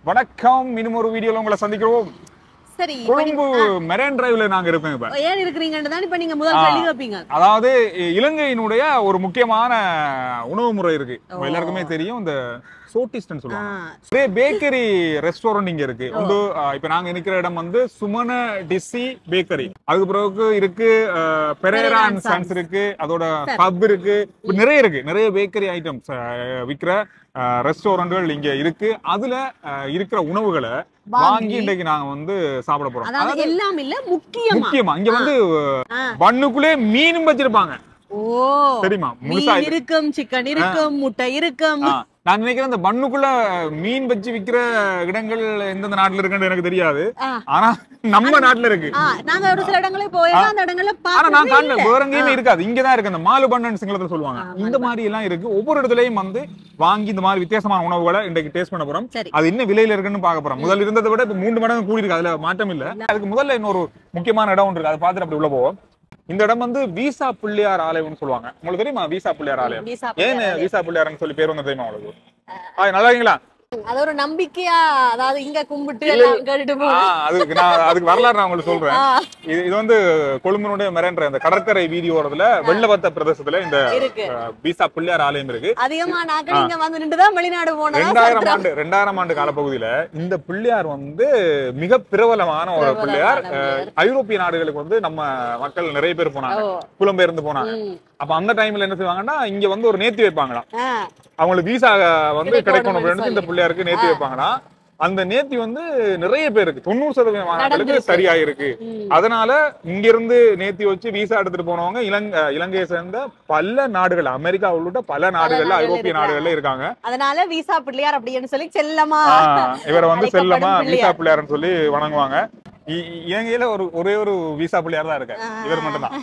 வணக்கம் இன்னும் ஒரு வீடியோல உங்களை சந்திக்கிறோம் சரி இப்ப நீங்க- கொழும்பு மெரேன் டிரைவ்ல நாங்க இருக்கோம் இப்ப ஏன் இருக்கிறீங்கன்னு தான் இப்ப நீங்க முதல் ஆ. கேள்வி கேட்பீங்க அதாவது இ- இலங்கையினுடைய ஒரு முக்கியமான உணவு முறை இருக்கு நம்ம எல்லாருக்குமே தெரியும் இந்த சோட்டிஸ்ட்னு சொல்லுவாங்க ஆ. இதே பேக்கரி ரெஸ்டாரண்ட் இங்க இருக்கு வந்து ஆ, இப்ப நாங்க நிக்கிற இடம் வந்து சுமன டிசி பேக்கரி அதுக்கு பிறகு இருக்கு பெரேரா அண்ட் சன்ஸ் இருக்கு அதோட பப் இருக்கு இப்ப நிறைய இருக்கு நிறைய பேக்கரி ஐட்டம்ஸ் விக்கிற ரெஸ்டாரண்ட்கள் இங்க இருக்கு அதுல ஆ, இருக்கிற உணவுகளை வாங்கி வாங்கி இன்னைக்கு நாங்க வந்து சாப்பிட போறோம் அதாவது எல்லாம் இல்ல முக்கியமா முக்கியமா இங்க வந்து ஆ. பண்ணுக்குள்ளே மீனும் வச்சிருப்பாங்க ஓ தெரியுமா முழுசா மீன் இருக்கும் சிக்கன் இருக்கும் முட்டை இருக்கும் ஆ, நான் நினைக்கிறேன் இந்த பண்ணுக்குள்ள மீன் வச்சு விக்கிற இடங்கள் எந்தெந்த நாட்டுல இருக்குன்னு எனக்கு தெரியாது ஆ. ஆனா நம்ம நாட்டுல இருக்கு ஆ, நாங்க ஒரு சில இடங்களே போயிருக்கோம் அந்த இடங்கள்ல ஆனா நான் பார்த்ததே காணல வேற எங்கேயுமே இருக்காது இங்கதான் இருக்கு அந்த மாலு பண்ணன் சிங்களத்துல சொல்லுவாங்க இந்த மாதிரி எல்லாம் இருக்கு ஒவ்வொரு இடத்துலயும் வந்து வாங்கி இந்த மாதிரி வித்தியாசமான உணவுகளை இன்றைக்கு டேஸ்ட் பண்ண போறோம் சரி. அது என்ன விலையில இருக்குன்னு பார்க்க போறோம் முதல்ல இருந்ததை விட இப்ப மூன்று மடங்கு கூடி இருக்கு அதுல மாற்றம் இல்ல அதுக்கு முதல்ல இன்னொரு முக்கியமான இடம் ஒன்று இருக்கு அதை பார்த்துட்டு அப்படி உள்ள போவோம் இந்த இடம் வந்து வீசா பிள்ளையார் ஆலயம்னு சொல்லுவாங்க உங்களுக்கு தெரியுமா வீசா பிள்ளையார் ஆலயம் வீசா ஏன் வீசா பிள்ளையார்னு சொல்லி பேர் வந்து தெரியுமா உங்களுக்கு ஆ, நல்லா இருக்கீங்களா அது ஒரு நம்பிக்கையா அதாவது இங்க கும்பிட்டு எல்லாம் கேட்டுட்டு ஆ, போகும் அதுக்கு நான் அதுக்கு வரலாறு நான் உங்களுக்கு சொல்றேன் ஆ, இது இது வந்து கொழும்புனுடைய மிரன்ற இந்த கடற்கரை வீதியோரத்துல வெள்ளவத்த பிரதேசத்துல இந்த இருக்கு அஹ், பீசா பிள்ளையார் ஆலயம் இருக்கு அதிகமா நாட்கள் இங்க வந்து நின்றுதான் வெளிநாடு போனதா ரெண்டாயிரம் சொல்றாங்க. ஆண்டு ரெண்டாயிரம் ஆண்டு காலப்பகுதியில இந்த பிள்ளையார் வந்து மிக பிரபலமான ஒரு பிரபலமான பிள்ளையார் பிள்ளையார். அஹ், ஐரோப்பிய நாடுகளுக்கு வந்து நம்ம மக்கள் நிறைய பேர் போனாங்க ஓ, புலம்பெயர்ந்து போனாங்க ம், அப்ப அந்த டைம்ல என்ன செய்வாங்கன்னா இங்க வந்து ஒரு நேர்த்தி வைப்பாங்களாம் ஆ, அவங்களுக்கு வீசா வந்து கிடைக்கணும் கிடைக்கணும் அப்படின்னு இந்த சொல்லி. பிள்ளையாருக்கு நேர்த்தி வைப்பாங்கன்னா அந்த நேர்த்தி வந்து நிறைய பேருக்கு தொண்ணூறு சதவீதம் மக்களுக்கு நடந்துருச்சு. சரியாயிருக்கு ம். அதனால இங்க இருந்து நேர்த்தி வச்சு வீசா எடுத்துட்டு போனவங்க இலங்கை இலங்கையை சேர்ந்த பல நாடுகள் அமெரிக்கா உள்ளிட்ட பல நாடுகள்ல நாடுகள் ஐரோப்பிய இருக்காங்க. நாடுகள்ல இருக்காங்க அதனால வீசா பிள்ளையார் அப்படின்னு சொல்லி செல்லமா ஆஹ் இவரை வந்து அழைக்கப்படும் செல்லமா வீசா பிள்ளையார். பிள்ளையார்னு சொல்லி வணங்குவாங்க இ- இ- இலங்கையில ஒரு ஒரே ஒரு வீசா பிள்ளையார் தான் இருக்காரு இவர் மட்டும்தான்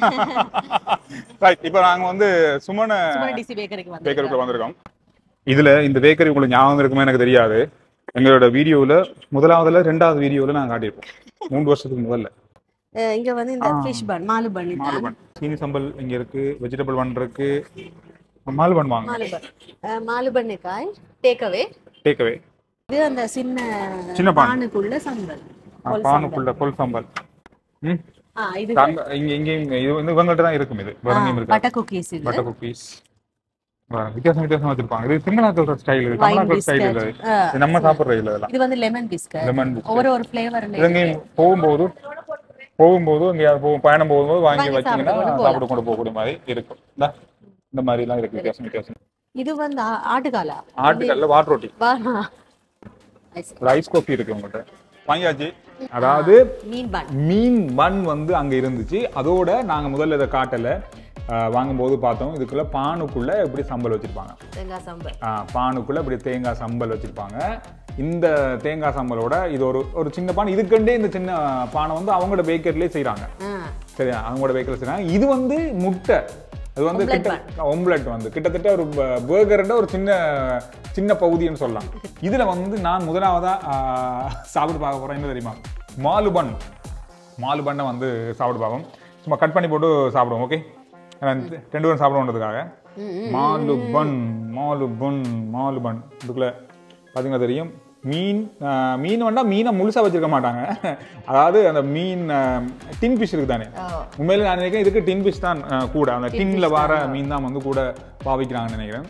ரைட் இப்ப நாங்க வந்து சுமன சுமன் டிசி பேக்கரிக்கு வந்து பேக்கரிக்குள்ள வந்திருக்கோம் இதுல இந்த பேக்கரி உங்களுக்கு ஞாபகம் இருக்குமே எனக்கு தெரியாது எங்களோட வீடியோல முதலாவதுல ரெண்டாவது வீடியோல நாங்க காட்டியிருப்போம் மூன்று வருஷத்துக்கு முதல்ல அஹ் இங்க வந்து இந்த ஃபிஷ் பன் மாலு பன் மாலுபன் சீனி சம்பல் இங்க இருக்கு வெஜிடபிள் பன் இருக்கு மாலுபன் வாங்க மாலு பன் அஹ் மாலு பன்னுக்காய் டேக்அவே டேக்அவே இது அந்த சின்ன சின்ன பான். பானுக்குள்ள சம்பல் கொல் பானுக்குள்ள கொல் சம்பல் ம் ஆ இது அங்க இங்க இங்க இங்க இது வந்து இவங்கள்ட்ட தான் இருக்கும் இது வேற எங்கேயும் இருக்கு பட்டர் குக்கீஸ் இது பட்டர் குக்கீஸ் வித்தியாசம் வித்தியாசமா வச்சிருப்பாங்க இது சிங்களாக்கள் ஸ்டைல் இது Wine தமிழாக்கள் ஸ்டைல் biscuit. இல்ல ஆ. இது நம்ம சாப்பிடுற இல்ல இதெல்லாம் இது வந்து லெமன் பிஸ்கட் லெமன் ஒவ்வொரு ஒரு ஃப்ளேவர்ல இலங்கையும் போகும்போது போகும்போது எங்கேயாவது போகும் பயணம் போகும்போது வாங்கி வாங்கி வச்சீங்கன்னா சாப்பிட்டு கொண்டு சாப்பிட்டு கொண்டு போகக்கூடிய மாதிரி இருக்கும் இந்தா, இந்த மாதிரி எல்லாம் இருக்கு வித்தியாசம் வித்தியாசம் இது வந்து ஆ- ஆட்டுக்காலா ஆட்டுக்கல்ல வாட்டர் ரொட்டி வா- ஐஸ். ஒரு ஐஸ் காஃபி இருக்கு உங்கள்கிட்ட வாங்கியாச்சு அதாவது மீன் பன் மீன் மண் வந்து அங்க இருந்துச்சு அதோட நாங்க முதல்ல இதை காட்டல ஆஹ் வாங்கும்போது பார்த்தோம் இதுக்குள்ள பானுக்குள்ள எப்படி சம்பல் வச்சிருப்பாங்க தேங்காய் சம்பல் ஆஹ் பானுக்குள்ள இப்படி தேங்காய் சம்பல் வச்சிருப்பாங்க இந்த தேங்காய் சம்பலோட இது ஒரு ஒரு சின்ன பானை இதுக்கண்டே இந்த சின்ன பானை வந்து அவங்களோட பேக்கர்லயே செய்றாங்க ஆ, சரியா அவங்களோட பேக்கர்ல செய்றாங்க இது வந்து முட்டை அது வந்து Omelette கிட்ட ஒம்லெட் வந்து கிட்டத்தட்ட ஒரு பேர்கர்ன்ற ஒரு சின்ன சின்ன பகுதின்னு சொல்லலாம் இதுல வந்து நான் முதலாவதா ஆஹ், சாப்பிட்டு பார்க்க போறேன் என்ன தெரியுமா மாலுபன் மாலுபன்னை வந்து சாப்பிட்டு பார்ப்போம் சும்மா கட் பண்ணி போட்டு சாப்பிடுவோம் ஓகே ரெண்டு பேரும் சாப்பிடுவோன்றதுக்காக ம், ம். மாலுபன் மாலுபன் மாலுபன் இதுக்குள்ள பார்த்தீங்கன்னா தெரியும் மீன் ஆஹ், மீன் வேண்டா மீனை முழுசா வச்சிருக்க மாட்டாங்க அதாவது அந்த மீன் டின் ஃபிஷ் இருக்கு தானே ஓ, உண்மையில நான் நினைக்கிறேன் இதுக்கு டின் ஃபிஷ் தான் அஹ், கூட அந்த டின்ல வர மீன் தான் வந்து கூட பாவிக்கிறாங்கன்னு நினைக்கிறேன்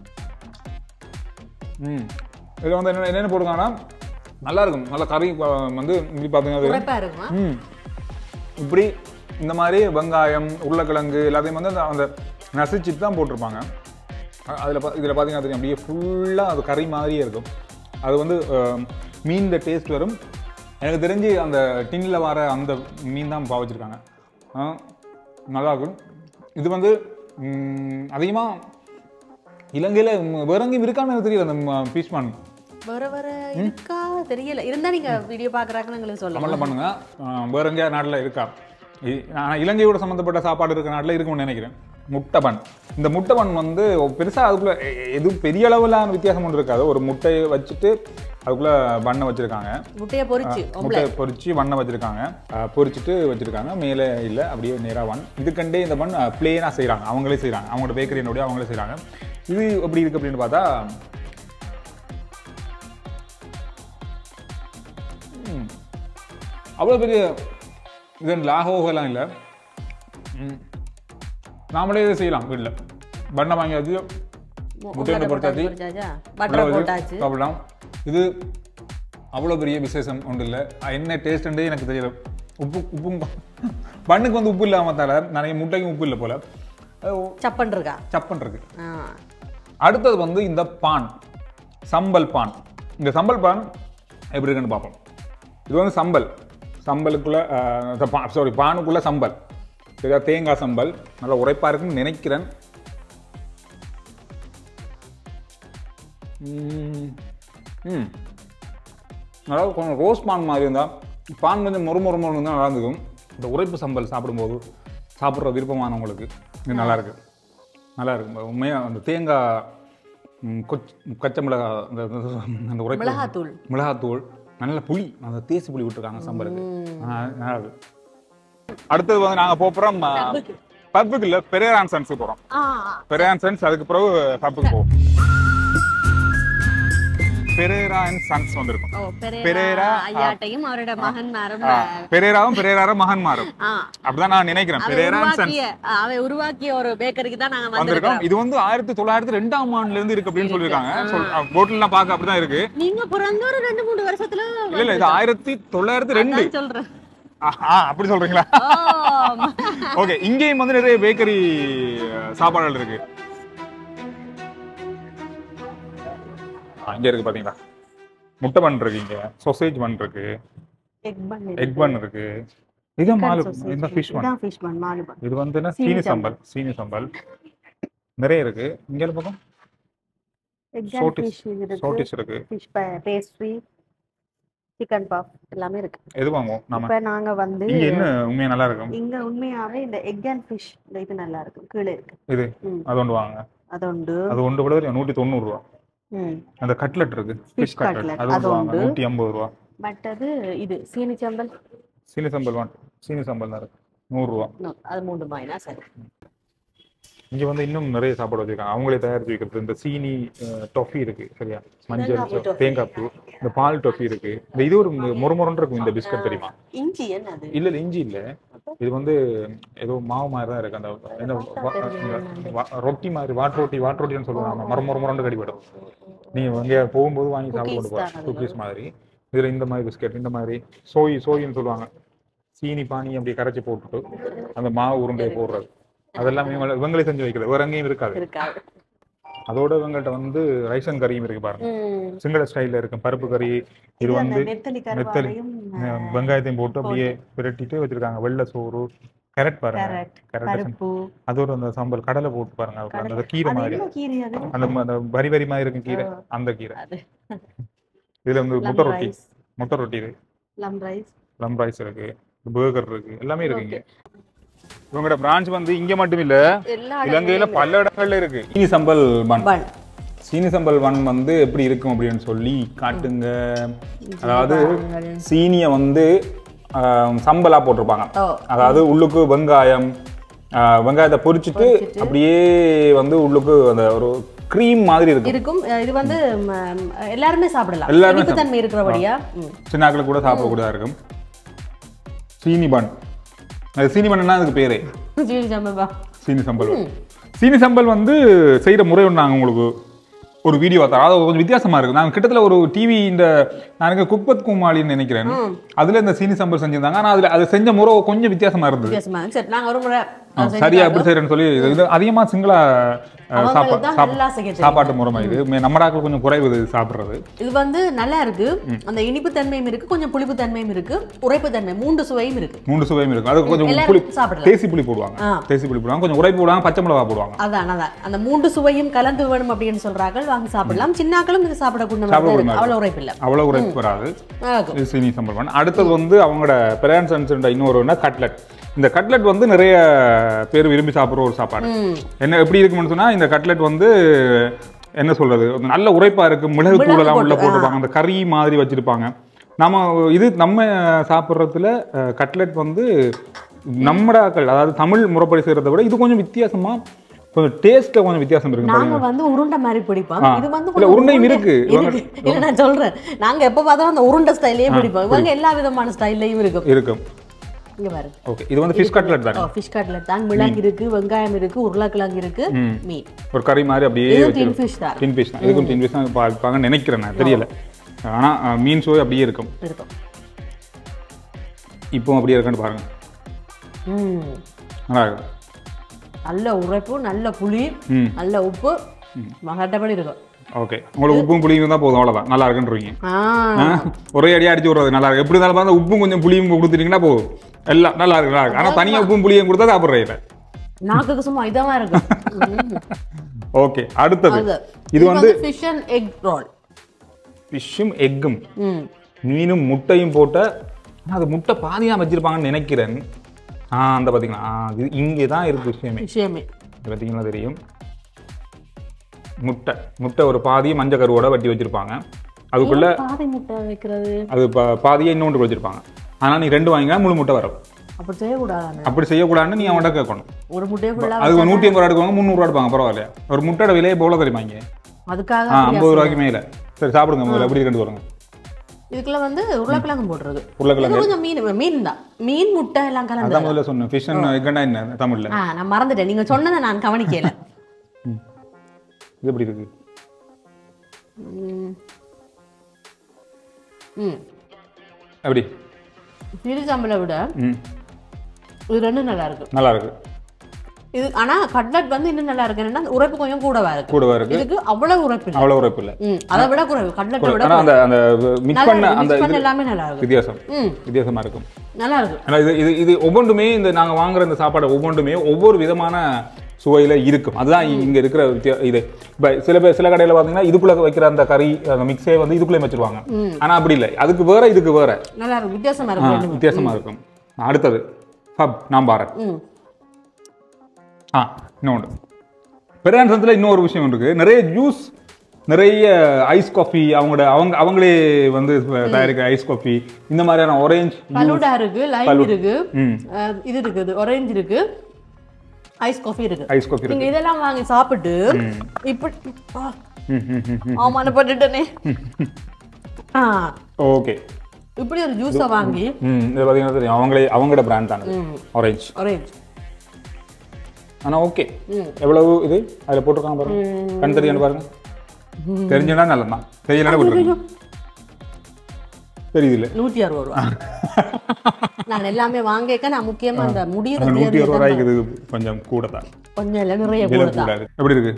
ம் இதில் வந்து என்ன என்னென்ன போட்டுருக்காங்கன்னா நல்லா இருக்கும் நல்லா கறி அஹ், வந்து இப்படி பார்த்தீங்கன்னா உரைப்பா இருக்குமா ம் இப்படி இந்த மாதிரி வெங்காயம் உருளைக்கிழங்கு எல்லாத்தையும் வந்து அந்த- அந்த நசிச்சுட்டு தான் போட்டிருப்பாங்க அ- அதுல பா இதில் பார்த்தீங்கன்னா தெரியும் அப்படியே ஃபுல்லாக அது கறி மாதிரியே இருக்கும் அது வந்து அஹ், மீன் டேஸ்ட் வரும் எனக்கு தெரிஞ்சு அந்த டின்னில் வர அந்த மீன் தான் பாவச்சிருக்காங்க நல்லா இருக்கும் இது வந்து அதிகமாக இலங்கையில் வேற எங்கேயும் இருக்கான்னு எனக்கு தெரியல அந்த பீஸ்மான் வர வர இருக்கா தெரியல இருந்தா நீங்க வீடியோ பாக்குறாங்கன்னு எங்களுக்கு சொல்லுங்க கமெண்ட்ல பண்ணுங்க அஹ் வேற எங்கேயா நாட்டில் இருக்கா இ- ஆனா இலங்கையோட சம்மந்தப்பட்ட சாப்பாடு இருக்கிற நாட்டில் இருக்கும்னு நினைக்கிறேன் முட்டைபன் இந்த முட்டைபன் வந்து பெருசா அதுக்குள்ள எ- எ- எதுவும் பெரிய அளவிலான வித்தியாசம் ஒன்று இருக்காது ஒரு முட்டையை வச்சுட்டு அதுக்குள்ள பண்ணை வச்சிருக்காங்க முட்டைய பொரிச்சு முட்டை பொரிச்சு வண்ணை வச்சிருக்காங்க அஹ் பொரிச்சிட்டு வச்சிருக்காங்க மேலே இல்லை அப்படியே நேரா வன் இதுக்கண்டே இந்த பன் பிளேனா செய்றாங்க அவங்களே செய்றாங்க அவங்களோட பேக்கரியினுடைய அவங்களே செய்றாங்க இது எப்படி இருக்கு அப்படின்னு பார்த்தா அவ்வளோ பெரிய இது லாகோகெல்லாம் இல்லை ம். நாமளே இதை செய்யலாம் வீட்டில் பண்ணை வாங்கியாச்சு முட்டையில் பொறுத்தாச்சு பட்டரை போட்டாச்சு சாப்பிடலாம் இது அவ்வளோ பெரிய விசேஷம் ஒன்றும் இல்லை என்ன டேஸ்ட்டுன்றே எனக்கு தெரியல உப்பு உப்பும் பண்ணுக்கு வந்து உப்பு இல்லாமல் தர நிறைய முட்டைக்கும் உப்பு இல்லை போல அது சப்பன் இருக்கா சப்பன் இருக்கு ஆ. அடுத்தது வந்து இந்த பான் சம்பல் பான் இந்த சம்பல் பான் எப்படி இருக்குன்னு பார்ப்போம் இது வந்து சம்பல் சம்பலுக்குள்ள சாரி பானுக்குள்ள சம்பல் சரியா தேங்காய் சம்பல் நல்லா உரைப்பா இருக்குன்னு நினைக்கிறேன் ம். ம் அதாவது கொஞ்சம் ரோஸ் பான் மாதிரி இருந்தால் பான் கொஞ்சம் மொறு மொறு மொறு தான் நல்லா இருந்துக்கும் இந்த உரைப்பு சம்பல் சாப்பிடும்போது சாப்பிட்ற விருப்பமானவங்களுக்கு இது நல்லா இருக்கு நல்லா இருக்கு உண்மையாக அந்த தேங்காய் ம், கொச் கச்சை மிளகா அந்த அந்த உரைப்பு மிளகாத்தூள் மிளகாத்தூள் நல்ல புளி அந்த தேசி புளி விட்டுருக்காங்க சம்பலுக்கு ஆ, நல்லா இருக்கு அடுத்தது வந்து நாங்கள் போகிறோம் பப்புக்கு இல்லை பெரேரான் சன்ஸுக்கு போகிறோம் ஆ பெரேரான் சன்ஸ் அதுக்கு பிறகு பப்புக்கு போவோம் பெரேரா அண்ட் சன்ஸ் வந்திருக்கும் ஓ பெரேரா, பெரேரா ஐயாட்டையும் அவரோட மகன்மாரும் ஆ, பெரேராவும் பெரேரார மகன் மாறும் ஆ அப்படிதான் நான் நினைக்கிறேன் அவன் பெரேரா and சன்ஸ் உருவாக்கிய அவன் உருவாக்கிய ஒரு பேக்கரிக்கு தான் நாங்க வந்திருக்கோம் வந்திருக்கோம் இது வந்து ஆயிரத்தி தொள்ளாயிரத்தி ரெண்டாம் ஆண்டுல இருந்து இருக்கு அப்படின்னு சொல்லியிருக்காங்க போட்டில்லாம் பார்க்க அப்படிதான் இருக்கு நீங்க பிறந்த ஒரு ரெண்டு மூணு வருஷத்துல இல்ல இல்ல இது ஆயிரத்தி தொள்ளாயிரத்தி ரெண்டு நான் சொல்றேன் ஆ, ஆ, அப்படி சொல்றீங்களா ஓ ஓகே இங்கேயும் வந்து நிறைய பேக்கரி சாப்பாடுகள் இருக்கு ஆ, இங்க இருக்கு பாத்தீங்களா முட்டை பன் இருக்கு இங்க சொசேஜ் பன் இருக்கு எக் பன் எக் பன் இருக்கு இது மாலு இந்த ஃபிஷ் பன் இதான் ஃபிஷ் பன் மாலு பன் இது வந்து என்ன சீனி சீனி சம்பல் சீனி சம்பல் நிறைய இருக்கு இங்க பக்கம் எக் அண்ட் சோட்டிஸ் ஃபிஷ் இது இருக்கு சோட்டிஸ் இருக்கு ஃபிஷ் பேஸ்ட்ரி சிக்கன் பஃப் எல்லாமே இருக்கு எது வாங்குவோம் நாம இப்ப நாங்க வந்து இங்க என்ன உண்மையா நல்லா இருக்கும் இங்க உண்மையாவே இந்த எக் அண்ட் ஃபிஷ் இந்த இது நல்லா இருக்கும் கீழே இருக்கு இது ம். அது ஒன்று வாங்க அது உண்டு அது ஒன்று கூட நூற்றி தொண்ணூறு ரூபா ம் அந்த கட்லெட் இருக்கு Fish ஃபிஷ் கட்லெட் cutlet, அது அது ஒன்று வாங்க உண்டு. நூற்றி ஐம்பது ரூபா மற்றது இது சீனி சம்பல் சீனி சம்பல் வாங்க சீனி சம்பல் தான் இருக்கு நூறுரூவா No, அது மூணு பாயினா சரி இங்க வந்து இன்னும் நிறைய சாப்பாடு வச்சிருக்காங்க அவங்களே தயாரிச்சு வைக்கிறது இந்த சீனி டொஃபி இருக்கு சரியா மஞ்சள் தேங்காய் பூ toffee. தேங்காய் பூ இந்த பால் டொஃபி இருக்கு இந்த இது ஒரு முறுமுறன்னு இருக்கும் இந்த பிஸ்கட் தெரியுமா இஞ்சி என்ன அது இல்ல இல்ல இஞ்சி இல்ல இது வந்து ஏதோ மாவு மாதிரி தான் இருக்கு அந்த என்ன வ- இந்த வ- ரொட்டி மாதிரி வாட் ரொட்டி வாட் ரொட்டின்னு சொல்லுவாங்க மரம் மரம் மரண்டு கடிபடும் நீங்க அங்கே போகும்போது வாங்கி சாப்பிட்டு கொண்டு Cookies தான் போகலாம் அது. குக்கீஸ் மாதிரி இதுல இந்த மாதிரி பிஸ்கட் இந்த மாதிரி சோய் சோயின்னு சொல்லுவாங்க சீனி பானி அப்படி கரைச்சி போட்டுட்டு அந்த மாவு உருண்டையை போடுறது அதெல்லாம் இவங்க இவங்களே செஞ்சு வைக்கிறது வேற எங்கேயும் இருக்காது இருக்காது அதோட இவங்கள்ட்ட வந்து ரைசன் கறியும் இருக்கு பாருங்க ம். சிங்கள ஸ்டைல்ல இருக்கும் பருப்பு கறி இது அந்த வந்து நெத்தலி நெத்தலி கருவாடையும் அஹ், வெங்காயத்தையும் போட்டு அப்படியே பிரட்டிட்டு வச்சிருக்காங்க வெள்ளை சோறு கேரட் பாருங்க கேரட் கேரட் பருப்பு அதோட அந்த சாம்பல் கடலை போட்டு பாருங்க அது அந்த கீரை அது மாதிரி என்ன கீரை அது அந்த ம- அந்த வரி வரி மாதிரி இருக்கும் கீரை அந்த கீரை அது இதுல வந்து லம் முட்டை ரொட்டி ரைஸ் முட்டை ரொட்டி இருக்கு லம் ரைஸ் லம் ரைஸ் இருக்கு பர்கர் இருக்கு எல்லாமே இருக்கு இங்க இவங்களோட பிரான்ச் வந்து இங்க மட்டும் இல்ல எல்லா இலங்கையில பல இடங்கள்ல இருக்கு சீனி சம்பல் பன் பன் சீனி சம்பல் பன் வந்து எப்படி இருக்கும் அப்படின்னு சொல்லி காட்டுங்க அதாவது சீனியை வந்து ஆஹ், சம்பலா போட்டிருப்பாங்க ஓ அதாவது உள்ளுக்கு வெங்காயம் ஆஹ், வெங்காயத்தை பொரிச்சிட்டு அப்படியே வந்து உள்ளுக்கு அந்த ஒரு க்ரீம் மாதிரி இருக்கும் இருக்கும் அஹ் இது வந்து ம், எல்லாருமே சாப்பிடலாம் எல்லாருமே இனிப்பு தன்மை இருக்கிறபடியா ம். சின்னாக்கள் கூட சாப்பிடக்கூடியதா இருக்கும் சீனி பன் அது சீனி பன்னா அதுக்கு பேரே சீனி சம்பா சீனி சம்பல் சீனி சம்பல் வந்து செய்யற முறை ஒன்று நாங்கள் உங்களுக்கு ஒரு வீடியோ பார்த்தோம் அது கொஞ்சம் வித்தியாசமா இருக்கு நாங்கள் கிட்டத்தட்ட ஒரு டிவி இந்த நான் குக்பத் குமாலின்னு நினைக்கிறேன் அதுல இந்த சீனி சம்பல் செஞ்சிருந்தாங்க ஆனா அதுல அது செஞ்ச முறை கொஞ்சம் வித்தியாசமா இருந்தது வித்தியாசமா இருக்கு. சரி நாங்க ஒரு முறை ஆ, சரியா எப்படி செய்யறேன்னு சொல்லி இது- இது அதிகமா சிங்களா அஹ், அவங்களுக்கு சாப்பா- தான் சாப்- நல்லா செய்ய தெரியும். சாப்பாட்டு முறைமை இது மே- நம்ம நாட்கள் கொஞ்சம் குறைவு இது சாப்பிடுறது இது வந்து நல்லா இருக்கு அந்த இனிப்பு தன்மையும் இருக்கு கொஞ்சம் புளிப்பு தன்மையும் இருக்கு உரைப்பு தன்மை மூன்று சுவையும் இருக்கு மூன்று சுவையும் இருக்கும் அது கொஞ்சம் புளி எல்லாரும் சாப்பிடலாம் தேசி புளி போடுவாங்க ஆ. தேசி புளி போடுவாங்க கொஞ்சம் உரைப்பு போடுவாங்க பச்சை மிளகா போடுவாங்க அதான் அதான் அந்த மூன்று சுவையும் கலந்து வேணும் அப்படின்னு சொல்றாங்க வாங்கி சாப்பிடலாம் சின்னாக்களும் இது சாப்பிடக்கூடிய மாதிரி தான் சாப்பிடக்கூடிய இருக்கு. அவ்வளவு உரைப்பு இல்ல அவ்வளவு உரைப்பு வராது நல்லா இருக்கும். இது சீனி சம்பல் பண்ண அடுத்தது வந்து அவங்களோட பெரான்சன்ஸ் இன்னொரு கட்லெட் இந்த கட்லெட் வந்து நிறைய பேர் விரும்பி சாப்பிட்ற ஒரு சாப்பாடு ம். என்ன எப்படி இருக்கும்னு சொன்னா இந்த கட்லெட் வந்து என்ன சொல்றது ஒரு நல்ல உரைப்பா இருக்கு மிளகு மிளகு தூளெல்லாம் உள்ள போட்டு, போட்டிருப்பாங்க அந்த கறி மாதிரி வச்சிருப்பாங்க நம்ம இது நம்ம சாப்பிட்றதுல கட்லெட் வந்து நம்மடாக்கள் அதாவது தமிழ் முறைப்படி செய்கிறத விட இது கொஞ்சம் வித்தியாசமா கொஞ்சம் டேஸ்ட்ல கொஞ்சம் வித்தியாசம் இருக்கு நாங்க வந்து உருண்டை மாதிரி பிடிப்போம் ஆ. இது வந்து இல்ல, கொஞ்சம் உருண்டையும் உருண்டை- இருக்கு. இருக்கு இல்ல நான் சொல்றேன் நாங்க எப்ப பார்த்தாலும் அந்த உருண்டை ஸ்டைலே பிடிப்போம் இவங்க எல்லா விதமான ஸ்டைல்லையும் இருக்கும் இருக்கும் இங்க பாரு ஓகே இது வந்து ஃபிஷ் கட்லெட் தானே ஃபிஷ் கட்லெட் தான் மிளகு இருக்கு வெங்காயம் இருக்கு உருளைக்கிழங்கு இருக்கு ம். மீன் ஒரு கறி மாதிரி அப்படியே இது வச்சிருக்கும் டின் ஃபிஷ் தான் டின் ஃபிஷ் தான் இதுக்கும் டின் ஃபிஷ் தான் பார்ப்பாங்கன்னு நினைக்கிறேன் நான் தெரியல ஆனா அஹ், மீன் சுவை அப்படியே இருக்கும் இருக்கும் இப்போ அப்படியே இருக்கான்னு பாருங்க ம் நல்லா இருக்கும் நல்ல உரைப்பு நல்ல புளி ம் நல்ல உப்பு மகட்டபடி இருக்கும் ஓகே உங்களுக்கு உப்பும் புளியும் தான் போதும் அவ்வளோதான் நல்லா இருக்குன்றீங்க ஆ ஆ? ஒரே அடி அடிச்சு விடுறது நல்லா இருக்கு எப்படி இருந்தாலும் பார்த்தா உப்பும் கொஞ்சம் புளியும் கொடுத்துட்டீங்கன்னா போதும் எல்லாம் நல்லா இருக்கு நல்லா இருக்கு ஆனால் தனியாக உப்பும் புளியும் கொடுத்தா சாப்பிட்றீங்க நாக்குக்கு சும்மா இதமா இருக்கும் ம். ஓகே அடுத்தது அது. இது வந்து ஃபிஷ் அண்ட் எக் ரோல் ஃபிஷ்ஷும் எக்கும் ம் மீனும் முட்டையும் போட்ட ஆனா அது முட்டை பாதியாக வச்சிருப்பாங்கன்னு நினைக்கிறேன் ஆ அந்த பார்த்தீங்களா ஆ இது இங்கே தான் இருக்கு விஷயமே விஷயமே இது பார்த்தீங்கன்னா தெரியும் முட்டை முட்டை ஒரு பாதியை மஞ்சள் கருவோட வட்டி வச்சிருப்பாங்க அதுக்குள்ள பாதை முட்டை வைக்கிறது அது பா- பாதியை இன்னொன்று வச்சிருப்பாங்க ஆனால் நீ ரெண்டு வாங்கினா முழு முட்டை வரும் அப்படி செய்யக்கூடாதானே அப்படி செய்யக்கூடாதுன்னு நீ அவன்கிட்ட கேட்கணும் ஒரு முட்டையை ஃபுல்லா அது நூற்றி ஐம்பது ரூபா எடுக்குவாங்க முந்நூறுவா எடுப்பாங்க பரவாயில்லையா ஒரு முட்டையோட விலையை போல தெரியுமா இங்கே அதுக்காக ஆ ஐம்பது ரூபாய்க்கு மேலே சரி சாப்பிடுங்க முதல்ல எப்படி கண்டு வருங்க இதுக்குள்ள வந்து உருளைக்கிழங்கு போடுறது உருளைக்கிழங்கு இது கொஞ்சம் மீன் மீன் தான் மீன் முட்டை எல்லாம் கலந்து அதான் முதல்ல சொன்னேன் ஃபிஷ் அண்ட் எக்கண்டா என்ன தமிழ்ல ஆ நான் மறந்துட்டேன் நீங்க சொன்னதை நான் கவனிக்கல இது எப்படி இருக்கு ம். ம் எப்படி சிறுசாம்பலை விட ம் இது ரெண்டும் நல்லா இருக்கு நல்லா இருக்கு இது ஆனா கட்லட் வந்து இன்னும் நல்லா இருக்கு என்னன்னா உரைப்பு கொஞ்சம் கூடவா இருக்கு கூடவா இருக்கு இதுக்கு அவ்வளவு உரைப்பு இல்லை அவ்வளோ உரைப்பு இல்லை ம் அதை விட குறைவு கட்லட்டை விட ஆனால் அந்த அந்த மிக்ஸ் நல்லா பண்ண இருக்கு. அந்த mix பண்ண இது எல்லாமே நல்லா இருக்கு வித்தியாசம் ம் வித்தியாசமா இருக்கும் நல்லா இருக்கு ஆனா இது இது இது ஒவ்வொன்றுமே இந்த நாங்க வாங்குற இந்த சாப்பாடு ஒவ்வொன்றுமே ஒவ்வொரு விதமான சுவையில இருக்கும் அதுதான் இ- இங்க இருக்கிற வித்தியா இது இப்ப சில பேர் சில கடையில பாத்தீங்கன்னா இதுக்குள்ள வைக்கிற அந்த கறி அந்த மிக்ஸே வந்து இதுக்குள்ளே வச்சிருவாங்க ஆனா அப்படி இல்லை அதுக்கு வேற இதுக்கு வேற நல்லா இருக்கு வித்தியாசமா ஆ, இருக்கு ரெண்டுமே. வித்தியாசமா இருக்கும் அடுத்தது ஹப் நான் பாரேன் ம் ஆ இன்னொன்று பெரான்சன்ஸில் இன்னொரு விஷயம் இருக்கு நிறைய ஜூஸ் நிறைய ஐஸ் காஃபி அவங்களோட அவங்க அவங்களே வந்து தயாரிக்கிற ஐஸ் காஃபி இந்த மாதிரியான ஒரேஞ்ச் பலூடா இருக்கு லைம் இருக்கு ம் அஹ், இது இருக்குது ஆரஞ்சு இருக்கு ஐஸ் காஃபி இருக்கு ஐஸ் காஃபி நீங்க இதெல்லாம் வாங்கி சாப்பிட்டு இப்படி ஆ, ம் ம் ம் ம் அவமானப்பட்டுட்டேனே ஆ ஓகே இப்படி ஒரு ஜூஸை வாங்கி ம் இது பார்த்தீங்கன்னா தெரியும் அவங்களே அவங்களோட பிராண்ட் தான் ம் ஆரஞ்ச் ஆரஞ்சு ஆனால் ஓகே ம். எவ்வளவு இது அதில் போட்டிருக்காங்க பாருங்க கண் தெரியான்னு பாருங்க தெரிஞ்சுனா நல்லதான் தெரியலன்னா போட்டுருங்க தெரியுது இல்லை நூத்தி அறுபது ரூபா நான் எல்லாமே வாங்கிக்க நான் முக்கியமா அந்த முடியிற அந்த நூற்றி தேர்வு அறுபது ரூபாய்க்கு இது கொஞ்சம் கூட தான் கொஞ்சம் இல்லை நிறைய விலை கூட தான் கூடாது எப்படி இருக்கு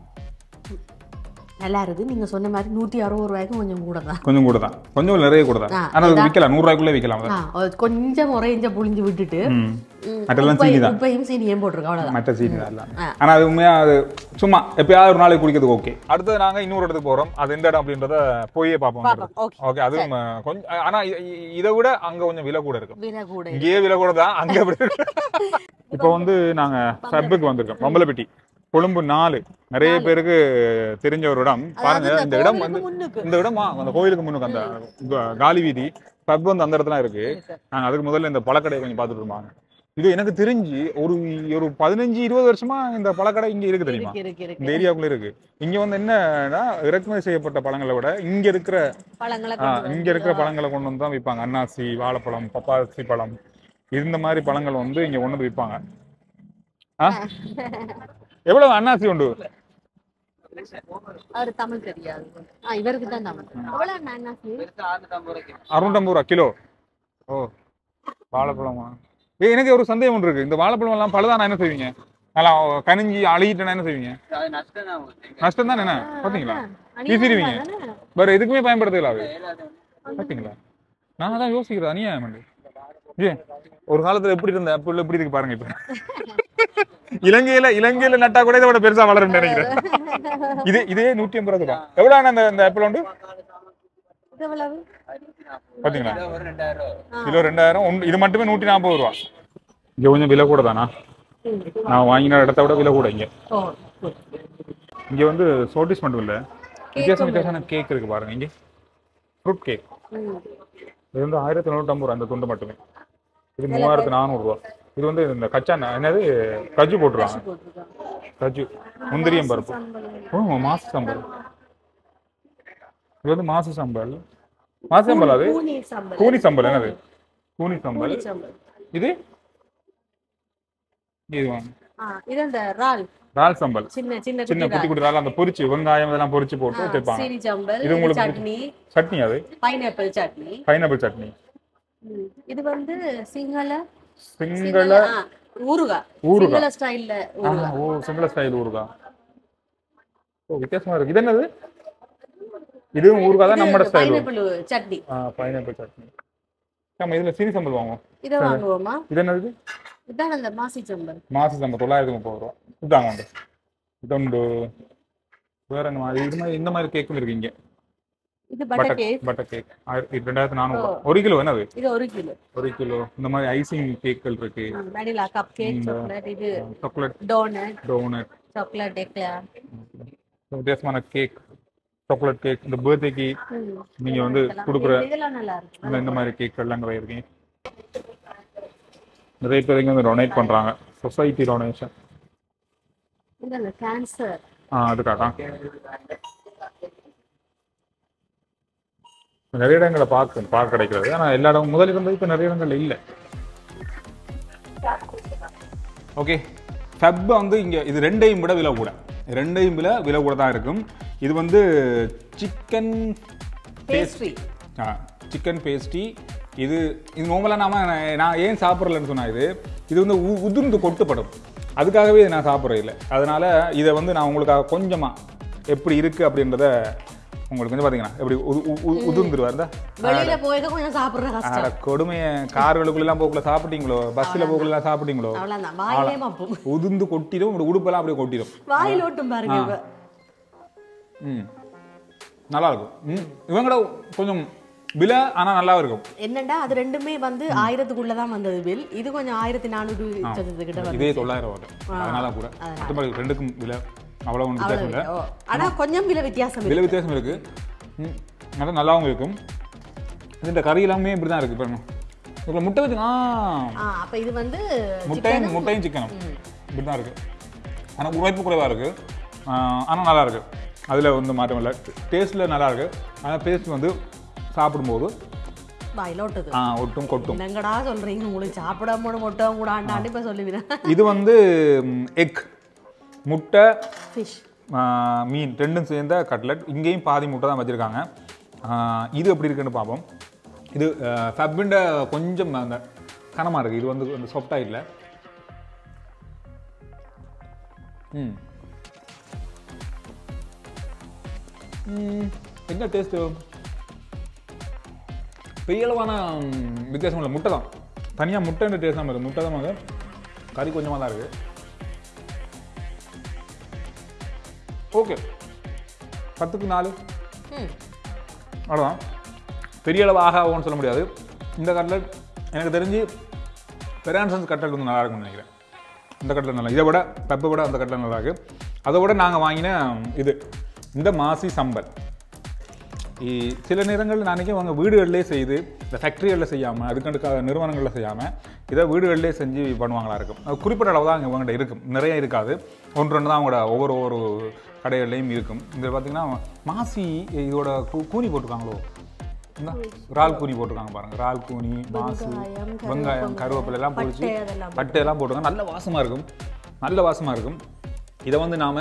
நல்லா இருக்கு நீங்க சொன்ன மாதிரி நூத்தி அறுபது ரூபாய்க்கு கொஞ்சம் கூட தான் கொஞ்சம் கூட தான் கொஞ்சம் நிறைய கூட தான் ஆ, ஆனால் அது விற்கலாம் நூறுரூவாய்க்குள்ளே விற்கலாம் ஆ, அது கொஞ்சம் முறைஞ்ச புளிஞ்சு விட்டுட்டு ம் ம், மற்றெல்லாம் உப்பை- சீனி தான் உப்பையும் சீனியும் போட்டிருக்கோம் அவ்வளவுதான் மற்ற சீனி தான் எல்லாம் ஆ. ஆனால் அது உண்மையாக அது சும்மா எப்பயாவது ஒரு நாளைக்கு குடிக்கிறதுக்கு ஓகே அடுத்தது நாங்கள் இன்னொரு இடத்துக்கு போகிறோம் அது எந்த இடம் அப்படின்றத போயே பார்ப்போம் பார்ப்போம் ஓகே ஓகே அது நம்ம கொஞ்சம் ஆனால் இதை விட அங்கே கொஞ்சம் விலை கூட இருக்கும் விலை கூட இங்கேயே விலை கூட தான் அங்கே அப்படி இருக்கு. இப்போ வந்து நாங்கள் சப்புக்கு வந்திருக்கோம் பம்பலப்பட்டி கொழும்பு நாலு நிறைய பேருக்கு தெரிஞ்ச ஒரு இடம் பாருங்க அதாவது இந்த இடம் கோவிலுக்கு வந்து முன்னுக்கு. இந்த இடமா அந்த கோயிலுக்கு முன்னுக்கு அந்த கா- காலி வீதி பப் வந்து அந்த இடத்துல இருக்கு நாங்கள் அதுக்கு முதல்ல இந்த பழக்கடை கொஞ்சம் பார்த்துட்டு இருப்பாங்க இது எனக்கு தெரிஞ்சு ஒரு ஒரு பதினஞ்சு இருபது வருஷமா இந்த பழக்கடை இங்க இருக்கு தெரியுமா இருக்கு இருக்கு இருக்கு இந்த ஏரியாவுக்குள்ள இருக்கு இங்க வந்து என்னன்னா இறக்குமதி செய்யப்பட்ட பழங்களை விட இங்க இருக்கிற பழங்களை ஆ, இங்க இருக்கிற பழங்களை கொண்டு வந்து தான் விற்பாங்க அன்னாசி வாழைப்பழம் பப்பாசி பழம் இந்த மாதிரி பழங்கள் வந்து இங்க கொண்டு வந்து விற்பாங்க ஆ? எவ்வளவு அன்னாசி உண்டு அவர் தமிழ் தெரியாது ஆ இவருக்கு தான் தமிழ் எவ்வளவு அன்னாசி அறுநூற்றம்பது ரூபா கிலோ ஓ வாழைப்பழமா ஏய் எனக்கு ஒரு சந்தேகம் ஒன்று இருக்கு இந்த வாழைப்பழம் எல்லாம் பழுதானா என்ன செய்வீங்க நல்லா கனிஞ்சி அழுகிட்டேனா என்ன செய்வீங்க நஷ்டம் தான் என்ன பாத்தீங்களா வீசிடுவீங்க வேற எதுக்குமே பயன்படுத்தல அது பாத்தீங்களா நான் தான் யோசிக்கிறேன் அநியாயம் பண்ணு. ஏன் ஒரு காலத்துல எப்படி இருந்த அப்ப எப்படி இருக்கு பாருங்க இப்ப இலங்கையில இலங்கையில நட்டா கூட இதை விட பெருசா வளரும் நினைக்கிறேன் இது இதே நூத்தி ஐம்பது ரூபா எவ்வளவு அந்த அந்த ஆப்பிள் உண்டு இது எவ்வளவு பாத்தீங்களா கிலோ ரெண்டாயிரம் ஒன்று இது மட்டுமே நூற்றி நாற்பது ரூபா இங்க கொஞ்சம் விலை கூட தானா நான் வாங்கின இடத்த விட விலை கூட இங்க ஓ இங்க வந்து சோட்டிஸ் மட்டும் இல்ல வித்தியாசம் வித்தியாசமான கேக் இருக்கு பாருங்க இங்க ஃப்ரூட் கேக் ம். இது வந்து ஆயிரத்தி நூற்றம்பது ரூபா அந்த துண்டு மட்டுமே இது மூவாயிரத்து நானூறு ரூபா இது வந்து இந்த கச்சா ந- என்னது கஜு போட்டுருவாங்க போட்டிருக்காங்க கஜு முந்திரியம் பருப்பு ஓ மாசு சம்பல் இது வந்து மாசு சம்பல் மாசு சம்பல் அது பூனி சம்பல் கூனி சம்பல் என்னது கூனி சம்பல் பூனி சம்பல் இது இது வாங்க. ஆ இது அந்த ரால் இறால் சம்பல் சின்ன சின்ன சின்ன குட்டி குட்டி இறால் அந்த பொரிச்சு வெங்காயம் இதெல்லாம் பொரிச்சு போட்டு வச்சிருப்பாங்க சீனி சம்பல் இது உங்களுக்கு சட்னி சட்னி அது பைனாப்பிள் சட்னி பைனாப்பிள் சட்னி ம். இது வந்து சிங்கள சிங்கள ஆ, ஊறுகாய் ஊறுகாய். சிங்கள ஸ்டைல்ல ஆ, ஓ சிங்கள ஸ்டைல் ஊறுகாய் ஓ வித்தியாசமா இருக்கு இது என்னது இதுவும் ஊறுகாய் தான் நம்ம style pineapple chutney pineapple chutney நம்ம இதுல சீனி சம்பல் வாங்குவோம் இதை வாங்குவோமா இது என்னது இதான் அந்த மாசி சம்பல் மாச சம்பல் தொள்ளாயிரத்தி முப்பது ரூபா இதாங்க உண்டு இதுண்டு வேற என்ன மாதிரி இது மாதிரி இந்த மாதிரி கேக்கும் இருக்கு இங்க இது butter butter cake butter cake ஆயிரத்தி ரெண்டாயிரத்தி நானூறு ஒரு கிலோ என்னது இது ஒரு கிலோ ஒரு கிலோ இந்த மாதிரி ஐசிங் கேக்கள் இருக்கு வெனிலா கப் கேக் சாக்லேட் இது chocolate donut donut chocolate eclair வித்தியாசமான கேக் சாக்லேட் கேக் இந்த பர்த்டேக்கு நீங்க வந்து கொடுக்குற இதெல்லாம் நல்லா இருக்கு இந்த இந்த மாதிரி கேக் எல்லாம் நிறைய இருக்கு நிறைய பேர் இங்க வந்து டொனேட் பண்றாங்க சொசைட்டி டொனேஷன் இது அந்த கேன்சர் ஆ அதுக்காக நிறைய இடங்களை பார்க்க பார்க்க கிடைக்கிறது ஆனா எல்லா இடம் முதல் இருந்தது இப்போ நிறைய இடங்கள்ல இல்லை ஓகே ஃபெப் வந்து இங்க இது ரெண்டையும் விட விலை கூட ரெண்டையும் விலை விலை கூட தான் இருக்கும் இது வந்து சிக்கன் பேஸ்ட்ரி சிக்கன் பேஸ்ட்ரி இது இது நார்மலாக நாம நான் ஏன் சாப்பிட்றலன்னு சொன்னா இது இது வந்து உ- உதிர்ந்து கொட்டுப்படும் அதுக்காகவே இதை நான் சாப்பிட்றது இல்லை அதனால இதை வந்து நான் உங்களுக்காக கொஞ்சமா எப்படி இருக்கு அப்படின்றத உங்களுக்கு வந்து பார்த்தீங்கன்னா எப்படி உது- உ- உ- உதிர்ந்துருவா இருந்தா வெளியில போய்க்க கொஞ்சம் சாப்பிடுற கஷ்டம் அட கொடுமையை கார்களுக்குள்ளெல்லாம் போக்குள்ள சாப்பிட்டீங்களோ பஸ்ஸில் போக்குள்ள சாப்பிட்டீங்களோ அவ்வளவுதான் வாயிலே மாப்போம் உதிர்ந்து கொட்டிடும் உங்களோட உடுப்பெல்லாம் அப்படியே கொட்டிடும் வாயில் ஓட்டும் பாருங்க இவ. ம் நல்லா இருக்கும் ம் இவங்களோட கொஞ்சம் விலை ஆனா நல்லா இருக்கும் என்னண்டா அது ரெண்டுமே வந்து ஆயிரத்துக்குள்ள தான் வந்தது பில் இது கொஞ்சம் ஆயிரத்தி நானூறு சதத்துக்கிட்ட வருது இதே தொள்ளாயிரம் வரும் அதனால கூட மற்றபடி ரெண்டுக்கும் விலை அவ்வளோ ஒன்றும் வித்தியாசம் இல்லை ஓ, ஆனா கொஞ்சம் விலை வித்தியாசம் இருக்கு விலை வித்தியாசம் இருக்கு ம் நல்லா நல்லாவும் இருக்கும் இந்த கறி எல்லாமே இப்படி தான் இருக்கு பாருங்க இதுல முட்டை வச்சு ஆ ஆ, அப்ப இது வந்து முட்டையும் முட்டையும் சிக்கனும் இப்படி தான் இருக்கு ஆனா உழைப்பு குறைவா இருக்கு ஆ, ஆனா நல்லா இருக்கு அதுல வந்து மாற்றம் இல்லை டேஸ்ட்ல நல்லா இருக்கு ஆனா பேஸ்ட் வந்து சாப்பிடும்போது வாயில ஓட்டுது ஆ, ஒட்டும் கொட்டும் என்னங்கடா சொல்றீங்க உங்களுக்கு சாப்பிட மூணு முட்டை கூட ஆண்டாண்டு இப்ப சொல்லுவீங்க இது வந்து எக் முட்டை ஃபிஷ் ஆ, மீன் ரெண்டும் சேர்ந்த கட்லட் இங்கேயும் பாதி முட்டை தான் வச்சுருக்காங்க இது எப்படி இருக்குன்னு பார்ப்போம் இது ஃபப்பிண்ட கொஞ்சம் அந்த கனமாக இருக்குது இது வந்து அந்த சாஃப்டாக இல்லை ம் ம், என்ன டேஸ்ட்டு பெரிய அளவான ம், வித்தியாசம் இல்லை முட்டை தான் தனியாக முட்டைன்ற டேஸ்ட் தான் இருக்குது முட்டை தான் வந்து கறி கொஞ்சமாக தான் இருக்குது ஓகே பத்துக்கு நாலு ம் அவ்வளோதான் பெரிய அளவு ஆக ஆகும்னு சொல்ல முடியாது இந்த கட்லட் எனக்கு தெரிஞ்சு பெரான்சன்ஸ் கட்லட் வந்து நல்லா இருக்கும்னு நினைக்கிறேன் இந்த கட்லட் நல்லா இதை விட பெப்பை விட அந்த கட்லட் நல்லா இருக்கு அதை விட நாங்கள் வாங்கின இது இந்த மாசி சம்பல் இ- சில நேரங்களில் நான் நினைக்கிறேன் அவங்க வீடுகளிலே செய்து இந்த ஃபேக்ட்ரிகளில் செய்யாமல் அதுக்கடுக்க நிறுவனங்களில் செய்யாமல் இதை வீடுகளிலே செஞ்சு பண்ணுவாங்களா இருக்கும் அது குறிப்பிட்ட அளவு தான் இவங்ககிட்ட இருக்கும் நிறைய இருக்காது ஒன்று ரெண்டு தான் அவங்களோட ஒவ்வொரு ஒவ்வொரு கடைகள்லையும் இருக்கும் இந்த பார்த்தீங்கன்னா மாசி இதோட கூ- கூனி போட்டிருக்காங்களோ இந்த இறால் கூனி போட்டிருக்காங்க பாருங்க இறால் கூனி மாசு வெங்காயம், வெங்காயம் கருவேப்பிலை எல்லாம் பொரிச்சு பட்டை அதெல்லாம் பட்டை எல்லாம் போட்டுருக்காங்க நல்ல வாசமாக இருக்கும் நல்ல வாசமாக இருக்கும் இதை வந்து நாம்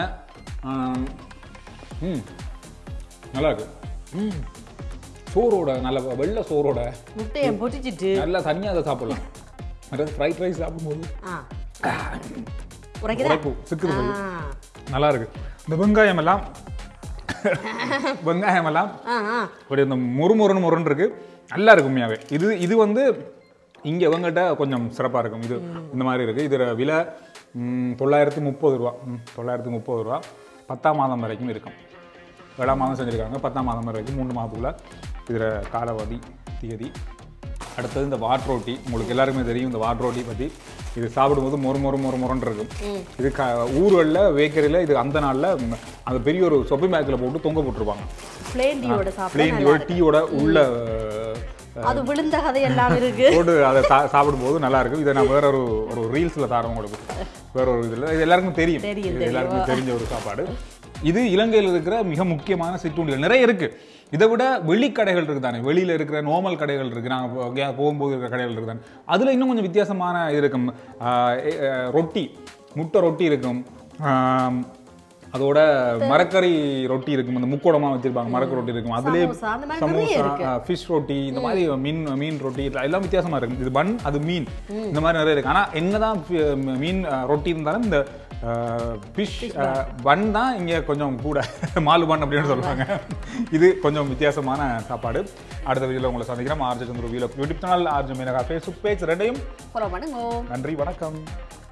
ம் நல்லா இருக்கு ம் சோறோட நல்ல வெள்ளை சோறோட முட்டையை பொட்டிச்சிட்டு நல்லா தனியாக அதை சாப்பிடலாம் அதாவது ஃப்ரைட் ரைஸ் சாப்பிடும்போது ஆ உரைக்குதா உரைப்பு சிக்குது ஆ சொல்லு. நல்லா இருக்கு இந்த வெங்காயம் எல்லாம் வெங்காயம் எல்லாம் ஆ ஆ ஒரு இந்த முறு முருன்னு முருன்னு இருக்கு நல்லா இருக்கு உண்மையாவே இது இது வந்து இங்கே இவங்ககிட்ட கொஞ்சம் சிறப்பாக இருக்கும் இது இந்த மாதிரி இருக்குது இதோட விலை ம், தொள்ளாயிரத்தி முப்பது ரூபா ம், தொள்ளாயிரத்தி முப்பது ரூபா பத்தாம் மாதம் வரைக்கும் இருக்கும் ஏழாம் மாதம் செஞ்சுருக்காங்க பத்தாம் மாதம் வரைக்கும் மூணு மாதத்துக்குள்ள இதில் காலாவதி திகதி அடுத்தது இந்த வாட் ரோட்டி உங்களுக்கு எல்லாருக்குமே தெரியும் இந்த வாட் ரோட்டி பற்றி இது சாப்பிடும்போது மொறு மொறு மொறு முரண்டு இருக்கும் இது க ஊர்களில் பேக்கரியில் இது அந்த நாளில் அந்த பெரிய ஒரு சொப்பி பேக்கில் போட்டு தொங்க போட்டிருப்பாங்க பிளேன் டீயோட சாப்பிட பிளேன் டீயோட டீயோட உள்ள அது விழுந்த கதை எல்லாம் இருக்கு போட்டு அதை சா- சாப்பிடும்போது நல்லா இருக்கும் இதை நான் வேற ஒரு ஒரு ரீல்ஸில் தரேன் உங்களுக்கு வேற ஒரு இதில் இது எல்லாருக்கும் தெரியும் தெரியும், இது எல்லாருக்கும் தெரிஞ்ச ஒரு சாப்பாடு இது இலங்கையில் இருக்கிற மிக முக்கியமான சிற்றுண்டிகள் நிறைய இருக்கு இதை விட வெளிக்கடைகள் இருக்கு தானே வெளியில இருக்கிற நார்மல் கடைகள் இருக்கு நாங்கள் எங்கேயாவது போகும்போது இருக்கிற கடைகள் இருக்கு தானே அதுல இன்னும் கொஞ்சம் வித்தியாசமான இது இருக்கும் ஆஹ் எ- அஹ் ரொட்டி முட்டை ரொட்டி இருக்கும் ஆம், அதோட மரக்கறி ரொட்டி இருக்கும் அந்த முக்கோடமா வச்சிருப்பாங்க மரக்கறி ரொட்டி இருக்கும் அதுலேயே சமோசா, அந்த மாதிரி நிறைய சமோசா ஃபிஷ் ரொட்டி இந்த மாதிரி மீன் மீன் ரொட்டி இதெல்லாம் எல்லாம் வித்தியாசமா இருக்கும் இது பன் அது மீன் இந்த மாதிரி நிறைய இருக்கு ஆனா என்னதான் ஃபி- மீன் அஹ், ரொட்டி இருந்தாலும் இந்த ஃபிஷ் பன் தான் இங்க கொஞ்சம் கூட மாலு பன் அப்படின்னு சொல்றாங்க இது கொஞ்சம் வித்தியாசமான சாப்பாடு அடுத்த வீடியோல உங்களை சந்திக்கிறோம் RG Chandra video YouTube channel RG Meenaka Facebook page ரெண்டையும் புறம் பண்ணுங்க நன்றி வணக்கம்